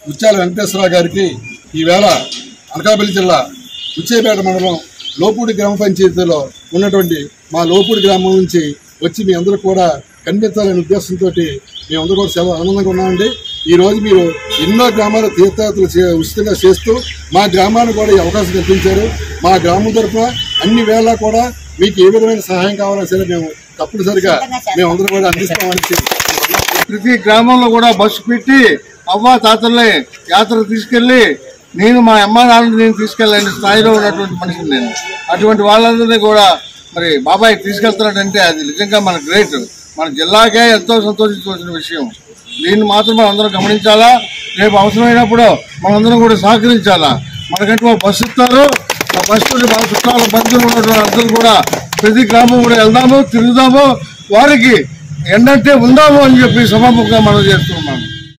ముత్యాల వెంకటేశ్వరరావు గారికి ఈవేళ అనకాపల్లి జిల్లా ఉచ్చేపేట మండలం లోపూడి గ్రామ పంచాయతీలో ఉన్నటువంటి మా లోపూడి గ్రామం నుంచి వచ్చి మీ అందరూ కూడా కనిపించాలనే ఉద్దేశంతో మేమందరూ కూడా చాలా ఆనందంగా ఉన్నామండి ఈ రోజు మీరు ఎన్నో గ్రామాల తీర్థయాత్రలు చే- ఉచితంగా చేస్తూ మా గ్రామాన్ని కూడా ఈ అవకాశం కల్పించారు మా గ్రామం తరఫున అన్ని వేళ కూడా మీకు ఏ విధమైన సహాయం కావాలన్నా సరే మేము తప్పనిసరిగా మేమందరం కూడా అందిస్తామని చెప్పి ప్రతి గ్రామంలో కూడా బస్సు పెట్టి అవ్వ తాతల్ని యాత్ర తీసుకెళ్లి నేను మా అమ్మ నాన్నని నేను తీసుకెళ్ళని స్థాయిలో ఉన్నటువంటి మనిషిని నేను అటువంటి వాళ్ళందరినీ కూడా మరి బాబాయ్ తీసుకెళ్తున్నాడంటే అది నిజంగా మన గ్రేట్ మన జిల్లాకే ఎంతో సంతోషించవలసిన విషయం దీన్ని మాత్రం మనం అందరం గమనించాలా రేపు అవసరమైనప్పుడు మనందరం కూడా సహకరించాలా మనకంటే ఒక బస్సు ఇస్తారు ఆ బస్సు మన చుట్టాల బంధువులు ఉన్నటువంటి అందరూ కూడా ప్రతి గ్రామం కూడా వెళ్దాము తిరుగుదాము వారికి ఎండంటే ఉందాము అని చెప్పి సభాముఖంగా మనం చేస్తున్నాం